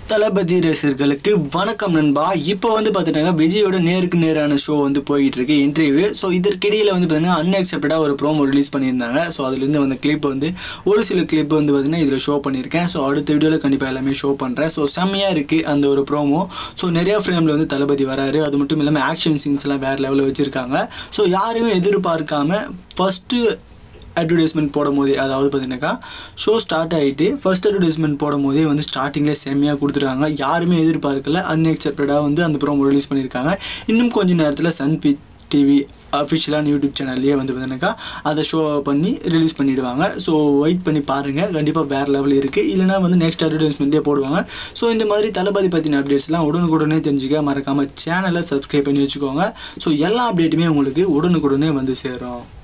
தளபதி ரசிகர்களுக்கு வணக்கம் நண்பா இப்போ வந்து பார்த்துட்டாங்க விஜயோட நேருக்கு நேரான ஷோ வந்து போயிட்டு இருக்கு இன்டர்வியூ ஸோ இதற்கிடையில் வந்து பார்த்தீங்கன்னா அன்எக்செப்டடாக ஒரு ப்ரோமோ ரிலீஸ் பண்ணியிருந்தாங்க ஸோ அதுலேருந்து வந்த கிளிப் வந்து ஒரு சில கிளிப் வந்து பார்த்தீங்கன்னா இதில் ஷோ பண்ணியிருக்கேன் ஸோ அடுத்த வீடியோவில் கண்டிப்பாக எல்லாமே ஷோ பண்ணுறேன் ஸோ செம்மையாக இருக்குது அந்த ஒரு ப்ரோமோ ஸோ நிறையா ஃப்ரேமில் வந்து தளபதி வராரு அது மட்டும் இல்லாமல் ஆக்ஷன் சீன்ஸ்லாம் வேறு லெவலில் வச்சுருக்காங்க ஸோ யாரையுமே எதிர்பார்க்காம ஃபஸ்ட்டு அட்வர்டைஸ்மெண்ட் போடும் போதே அதாவது பார்த்தீங்கன்னாக்கா ஷோ ஸ்டார்ட் ஆகிட்டு ஃபர்ஸ்ட் அட்வர்டைஸ்மெண்ட் போடும் போதே வந்து ஸ்டார்டிங்கில் செம்மையாக கொடுத்துருக்காங்க யாருமே எதிர்பார்க்கல அன்எக்செப்டடாக வந்து அந்த ப்ரோமோ ரிலீஸ் பண்ணியிருக்காங்க இன்னும் கொஞ்ச நேரத்தில் சன் பி டிவி அஃபிஷியலான யூடியூப் சேனல்லையே வந்து பார்த்தீங்கன்னாக்கா அதை ஷோ பண்ணி ரிலீஸ் பண்ணிவிடுவாங்க ஸோ வெயிட் பண்ணி பாருங்கள் கண்டிப்பாக வேறு லெவல் இருக்குது இல்லைனா வந்து நெக்ஸ்ட் அட்வர்டைஸ்மெண்ட்டே போடுவாங்க ஸோ இந்த மாதிரி தளபதி பற்றின அப்டேட்ஸ்லாம் உடனுக்குடனே தெரிஞ்சுக்க மறக்காமல் சேனலை சப்ஸ்கிரைப் பண்ணி வச்சுக்கோங்க ஸோ எல்லா அப்டேட்டுமே உங்களுக்கு உடனுக்குடனே வந்து சேரும்